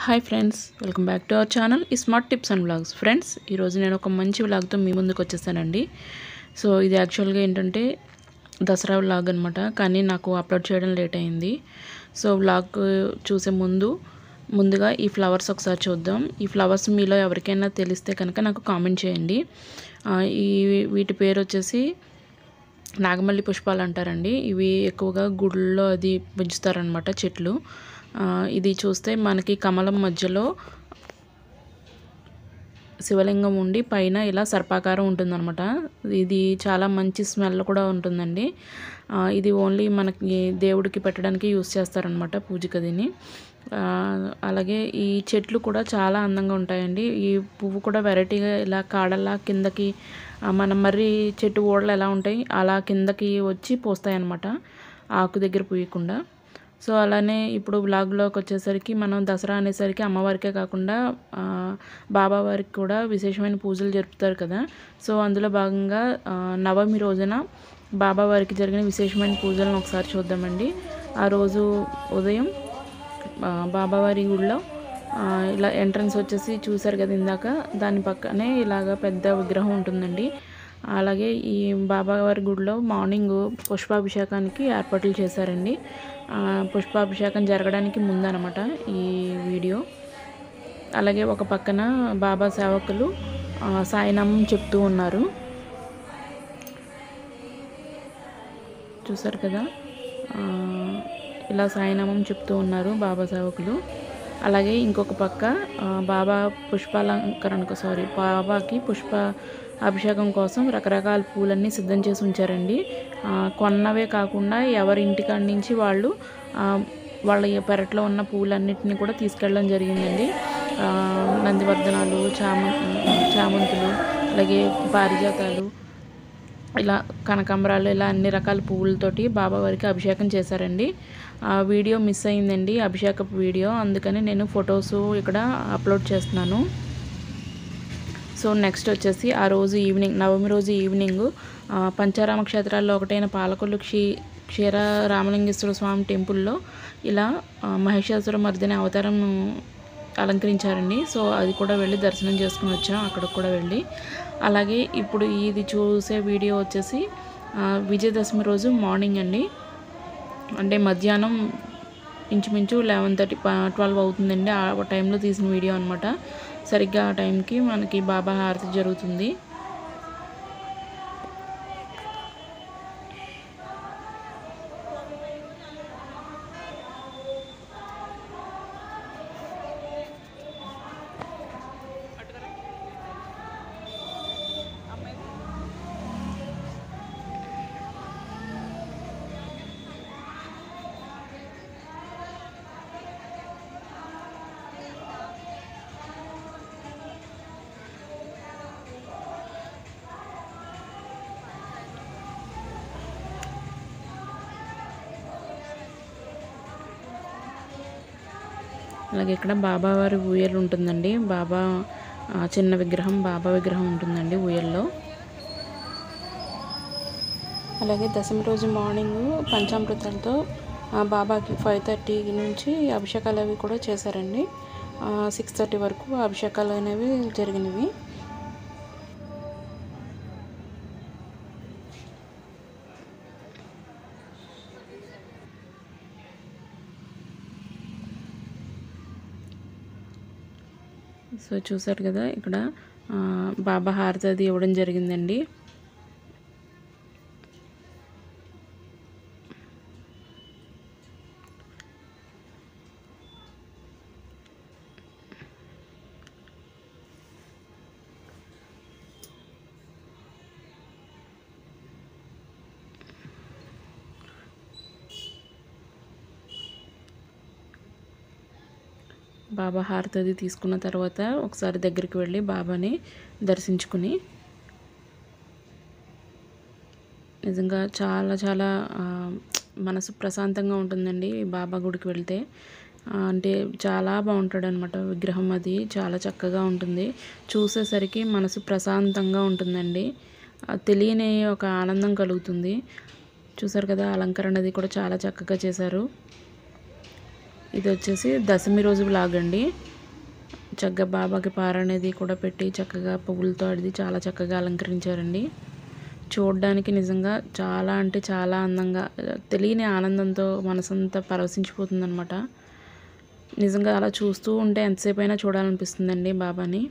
hi friends welcome back to our channel ఈ smart tips and vlogs friends ఈరోజు నేను ఒక మంచి వ్లాగ్తో మీ ముందుకు వచ్చేసానండి సో ఇది యాక్చువల్గా ఏంటంటే దసరా వ్లాగ్ అనమాట కానీ నాకు అప్లోడ్ చేయడం లేట్ అయింది సో వ్లాగ్ చూసే ముందు ముందుగా ఈ ఫ్లవర్స్ ఒకసారి చూద్దాం ఈ ఫ్లవర్స్ మీలో ఎవరికైనా తెలిస్తే కనుక నాకు కామెంట్ చేయండి ఆ, ఈ వీటి పేరు వచ్చేసి నాగమల్లి పుష్పాలు అంటారండి ఇవి ఎక్కువగా గుళ్ళలో అది పెంచుతారనమాట చెట్లు ఆ, ఇది చూస్తే మనకి కమలం మధ్యలో శివలింగం ఉండి పైన ఇలా సర్పాకారం ఉంటుందన్నమాట ఇది చాలా మంచి స్మెల్ కూడా ఉంటుందండి ఆ, ఇది ఓన్లీ మనకి దేవుడికి పెట్టడానికి యూస్ చేస్తారనమాట పూజకి అదిని ఆ, అలాగే ఈ చెట్లు కూడా చాలా అందంగా ఉంటాయండి ఈ పువ్వు కూడా వెరైటీగా ఇలా కాడలా కిందకి ఆ, మనం మర్రి చెట్టు ఓడలు ఎలా ఉంటాయి అలా కిందకి వచ్చి పోస్తాయి అన్నమాట ఆకు దగ్గర పూయకుండా సో అలానే ఇప్పుడు బ్లాగ్లోకి వచ్చేసరికి మనం దసరా అనేసరికి అమ్మవారికే కాకుండా ఆ, బాబావారికి కూడా విశేషమైన పూజలు జరుపుతారు కదా సో అందులో భాగంగా ఆ, నవమి రోజున బాబావారికి జరిగిన విశేషమైన పూజలను ఒకసారి చూద్దామండి ఆ రోజు ఉదయం ఆ, బాబావారి గుడిలో ఆ, ఇలా ఎంట్రన్స్ వచ్చేసి చూసారు కదా ఇందాక దాని పక్కనే ఇలాగ పెద్ద విగ్రహం ఉంటుందండి అలాగే ఈ బాబావారి గుడిలో మార్నింగ్ పుష్పాభిషేకానికి ఏర్పాట్లు చేశారండి ఆ, పుష్పాభిషేకం జరగడానికి ముందనమాట ఈ వీడియో అలాగే ఒక పక్కన బాబా సేవకులు ఆ, సాయినామం చెప్తూ ఉన్నారు చూసారు కదా ఆ, ఇలా సాయినామం చెప్తూ ఉన్నారు బాబా సేవకులు అలాగే ఇంకొక పక్క ఆ, బాబా పుష్పాలంకరణకు సారీ బాబాకి పుష్ప అభిషేకం కోసం రకరకాల పూలన్నీ సిద్ధం చేసి ఉంచారండి ఆ, కొన్నవే కాకుండా ఎవరి ఇంటికాడి నుంచి వాళ్ళు ఆ, వాళ్ళ ఈ పెరట్లో ఉన్న పూలన్నిటిని కూడా తీసుకెళ్ళడం జరిగిందండి ఆ, నందివర్ధనాలు చామ చామంతులు అలాగే పారిజాతాలు ఇలా కనకాంబరాలు ఇలా అన్ని రకాల పువ్వులతోటి బాబావారికి అభిషేకం చేశారండి ఆ వీడియో మిస్ అయిందండి అభిషేకపు వీడియో అందుకని నేను ఫొటోస్ ఇక్కడ అప్లోడ్ చేస్తున్నాను సో నెక్స్ట్ వచ్చేసి ఆ రోజు ఈవినింగ్ నవమి రోజు ఈవినింగ్ ఆ, పంచారామ క్షేత్రాల్లో ఒకటైన పాలకొల్లు క్షీ క్షీర రామలింగేశ్వర స్వామి టెంపుల్లో ఇలా ఆ, మహిషాసుర మర్దిని అవతారం అలంకరించారండి సో అది కూడా వెళ్ళి దర్శనం చేసుకుని వచ్చాం అక్కడికి కూడా వెళ్ళి అలాగే ఇప్పుడు ఇది చూసే వీడియో వచ్చేసి ఆ, విజయదశమి రోజు మార్నింగ్ అండి అంటే మధ్యాహ్నం ఇంచుమించు లెవెన్ థర్టీ ట్వెల్వ్ అవుతుందండి ఆ టైంలో తీసిన వీడియో అనమాట సరిగ్గా ఆ టైంకి మనకి బాబా హారతి జరుగుతుంది అలాగే ఇక్కడ బాబావారి ఊయలు ఉంటుందండి బాబా ఆ, చిన్న విగ్రహం బాబా విగ్రహం ఉంటుందండి ఊయల్లో అలాగే దశమి రోజు మార్నింగ్ పంచామృతాలతో ఆ, బాబాకి ఫైవ్ థర్టీ నుంచి అభిషేకాలు అవి కూడా చేశారండి సిక్స్ థర్టీ వరకు అభిషేకాలు అనేవి జరిగినవి సో చూసారు కదా ఇక్కడ ఆ, బాబా హారతి అది ఇవ్వడం జరిగిందండి బాబా హారతి అది తీసుకున్న తర్వాత ఒకసారి దగ్గరికి వెళ్ళి బాబాని దర్శించుకుని నిజంగా చాలా చాలా ఆ, మనసు ప్రశాంతంగా ఉంటుందండి ఈ బాబా గుడికి వెళ్తే ఆ, అంటే చాలా బాగుంటాడు అనమాట విగ్రహం అది చాలా చక్కగా ఉంటుంది చూసేసరికి మనసు ప్రశాంతంగా ఉంటుందండి ఆ, తెలియని ఒక ఆనందం కలుగుతుంది చూసారు కదా అలంకరణ అది కూడా చాలా చక్కగా చేశారు ఇది వచ్చేసి దశమి రోజు వ్లాగ్ అండి చక్కగా బాబాకి పార అనేది కూడా పెట్టి చక్కగా పువ్వులతో అది చాలా చక్కగా అలంకరించారండి చూడడానికి నిజంగా చాలా అంటే చాలా అందంగా తెలియని ఆనందంతో మనసంతా పరవశించిపోతుంది అనమాట నిజంగా అలా చూస్తూ ఉంటే ఎంతసేపు అయినా చూడాలనిపిస్తుందండి బాబాని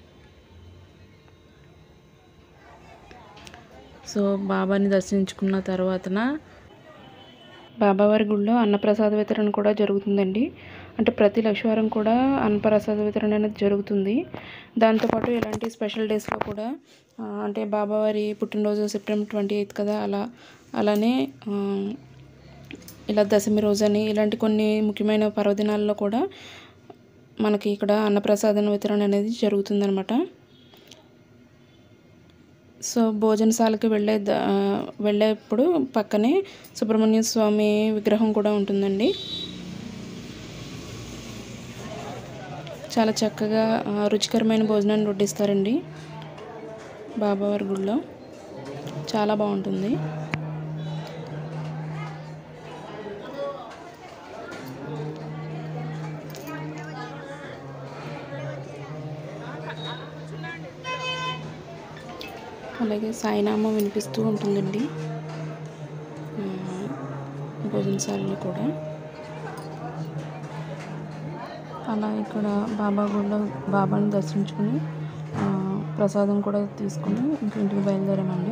సో బాబాని దర్శించుకున్న తర్వాతన బాబావారి గుడిలో అన్నప్రసాద వితరణ కూడా జరుగుతుందండి అంటే ప్రతి లక్షవారం కూడా అన్నప్రసాద వితరణ అనేది జరుగుతుంది దాంతోపాటు ఇలాంటి స్పెషల్ డేస్లో కూడా ఆ, అంటే బాబావారి పుట్టినరోజు సెప్టెంబర్ ట్వంటీ ఎయిత్ కదా అలా అలానే ఆ, ఇలా దశమి రోజు అని ఇలాంటి కొన్ని ముఖ్యమైన పర్వదినాల్లో కూడా మనకి ఇక్కడ అన్నప్రసాదం వితరణ అనేది జరుగుతుందన్నమాట సో భోజనశాలకి వెళ్ళే ద- ఆ, వెళ్ళేప్పుడు పక్కనే సుబ్రహ్మణ్య స్వామి విగ్రహం కూడా ఉంటుందండి చాలా చక్కగా ఆ, రుచికరమైన భోజనాన్ని వడ్డిస్తారండి బాబావారి గుడిలో చాలా బాగుంటుంది అలాగే సాయినామం వినిపిస్తూ ఉంటుందండి ఆ, భోజనశాలలో కూడా అలా ఇక్కడ బాబా గుడిలో బాబాని దర్శించుకుని ఆ, ప్రసాదం కూడా తీసుకుని ఇంక ఇంటికి బయలుదేరామండి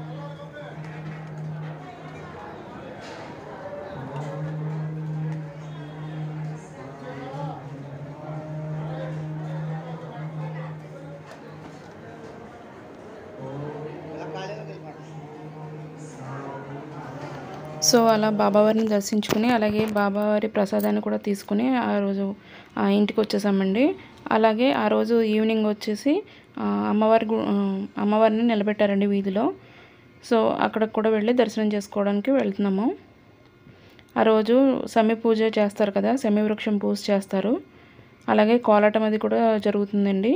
సో అలా బాబావారిని దర్శించుకుని అలాగే బాబావారి ప్రసాదాన్ని కూడా తీసుకుని ఆ రోజు ఆ ఇంటికి వచ్చేసామండి అలాగే ఆ రోజు ఈవినింగ్ వచ్చేసి ఆ, అమ్మవారి గు ఆ, అమ్మవారిని నిలబెట్టారండి వీధిలో సో అక్కడికి కూడా వెళ్ళి దర్శనం చేసుకోవడానికి వెళ్తున్నాము ఆ రోజు సమీ పూజ చేస్తారు కదా సమీ వృక్షం పూజ చేస్తారు అలాగే కోలాటం అది కూడా జరుగుతుందండి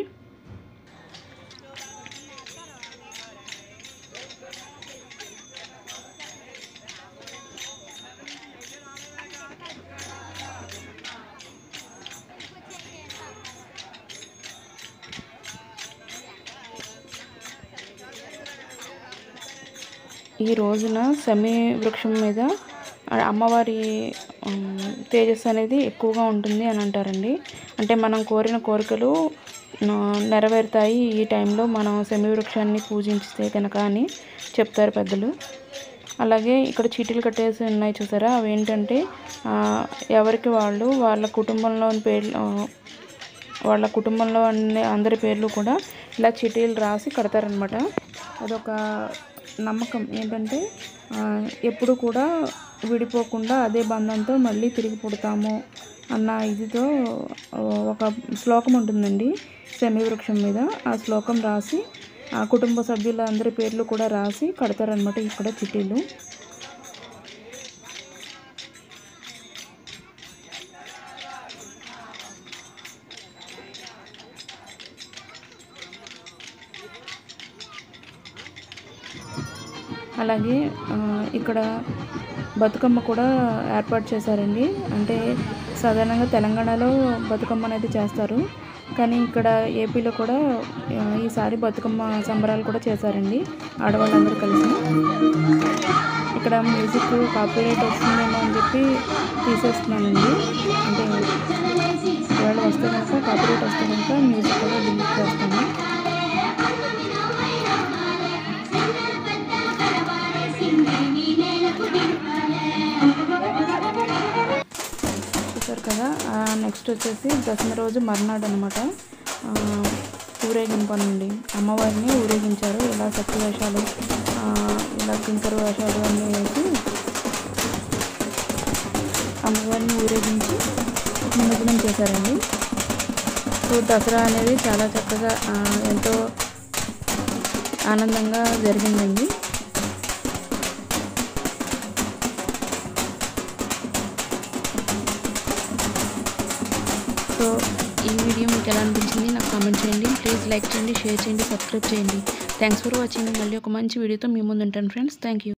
ఈ రోజున సమీ వృక్షం మీద ఆ అమ్మవారి ఉమ్, తేజస్సు అనేది ఎక్కువగా ఉంటుంది అని అంటారండి అంటే మనం కోరిన కోరికలు ఆ, నెరవేరుతాయి ఈ టైంలో మనం సమీ వృక్షాన్ని పూజించితే కనుక అని చెప్తారు పెద్దలు అలాగే ఇక్కడ చీటీలు కట్టేసి ఉన్నాయి చూసారా అవి ఏంటంటే ఆ, ఎవరికి వాళ్ళు వాళ్ళ కుటుంబంలోని పేర్లు ఆ, వాళ్ళ కుటుంబంలో అన్ని అందరి పేర్లు కూడా ఇలా చీటీలు రాసి కడతారనమాట అదొక నమ్మకం ఏంటంటే ఆ, ఎప్పుడు కూడా విడిపోకుండా అదే బంధంతో మళ్ళీ తిరిగి పుడతాము అన్న ఇదితో ఆ, ఒక శ్లోకం ఉంటుందండి శమీ వృక్షం మీద ఆ శ్లోకం రాసి ఆ కుటుంబ సభ్యుల అందరి పేర్లు కూడా రాసి కడతారనమాట ఇక్కడ చిట్టీలు అలాగే ఆ, ఇక్కడ బతుకమ్మ కూడా ఏర్పాటు చేశారండి అంటే సాధారణంగా తెలంగాణలో బతుకమ్మ అనేది చేస్తారు కానీ ఇక్కడ ఏపీలో కూడా ఆ, ఈసారి బతుకమ్మ సంబరాలు కూడా చేశారండి ఆడవాళ్ళందరూ కలిసి ఇక్కడ మ్యూజిక్ కాపీరైట్ వస్తుందేమో అని చెప్పి తీసేస్తున్నానండి అంటే ఒకవేళ వస్తే కనుక కాపీరైట్ వస్తే కనుక మ్యూజిక్ కూడా డిలీట్ చేస్తాను చూసారు కదా నెక్స్ట్ వచ్చేసి దసమి రోజు మర్నాడు అనమాట ఊరేగింపు అనండి అమ్మవారిని ఊరేగించారు ఇలా సత్య వేషాలు ఆ, ఇలా కింకర వేషాలు అన్నీ వేసి అమ్మవారిని ఊరేగించి నిమజ్జనం చేశారండి సో దసరా అనేది చాలా చక్కగా ఆ, ఎంతో ఆనందంగా జరిగిందండి సో ఈ వీడియో మీకు ఎలా అనిపించింది నాకు కామెంట్ చేయండి ప్లీజ్ లైక్ చేయండి షేర్ చేయండి సబ్స్క్రైబ్ చేయండి థ్యాంక్స్ ఫర్ వాచింగ్ మళ్ళీ ఒక మంచి వీడియోతో మీ ముందు ఉంటాను ఫ్రెండ్స్ థ్యాంక్ యూ